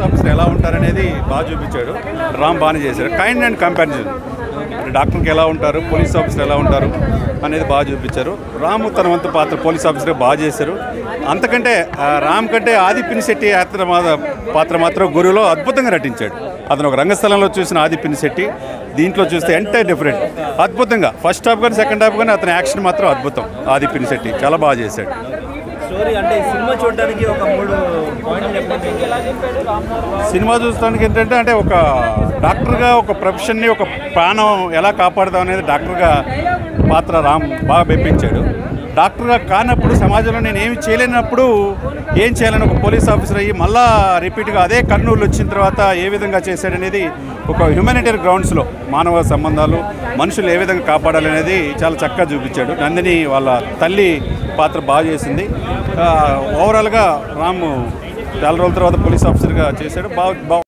officer ఎలా ఉంటారనేది బాగా చూపించాడు రామ్ బాగానే చేశాడు కైండ్ అండ్ కంపారిజన్ డాక్టర్కి ఎలా ఉంటారు పోలీస్ ఆఫీసర్ ఎలా ఉంటారు అనేది బాగా చూపించారు రాము తన వంతు పాత్ర పోలీస్ ఆఫీసర్ బాగా చేశారు అంతకంటే ఆ, రామ్ కంటే ఆది పినిశెట్టి పాత్ర మా- పాత్ర మాత్రం గురువులో అద్భుతంగా నటించాడు అతను ఒక రంగస్థలంలో చూసిన ఆది పినిశెట్టి దీంట్లో చూస్తే ఎంటైర్ డిఫరెంట్ అద్భుతంగా ఫస్ట్ హాఫ్ కానీ సెకండ్ హాఫ్ కానీ అతని యాక్షన్ మాత్రం అద్భుతం ఆది పినిశెట్టి చాలా బాగా చేశాడు స్టోరీ అంటే ఈ సినిమా చూడడానికి ఒక మూడు పాయింట్లు చెప్పండి సినిమా చూస్తానికి ఏంటంటే అంటే ఒక డాక్టర్గా ఒక ప్రొఫెషన్ని ఒక ప్రాణం ఎలా కాపాడదాం అనేది డాక్టర్గా పాత్ర రామ్ బాగా మెప్పించాడు డాక్టర్గా కానప్పుడు సమాజంలో నేను ఏమి చేయలేనప్పుడు ఏం చేయాలని ఒక పోలీస్ ఆఫీసర్ అయ్యి మళ్ళా రిపీట్గా అదే కర్నూలు వచ్చిన తర్వాత ఏ విధంగా చేశాడనేది ఒక హ్యూమానిటరీ గ్రౌండ్స్లో మానవ సంబంధాలు మనుషులు ఏ విధంగా కాపాడాలనేది చాలా చక్కగా చూపించాడు నందిని వాళ్ళ తల్లి పాత్ర బాగా చేసింది ఆ, ఓవరాల్గా రాము చాలా రోజుల తర్వాత పోలీస్ ఆఫీసర్గా చేశాడు బాగా బాగా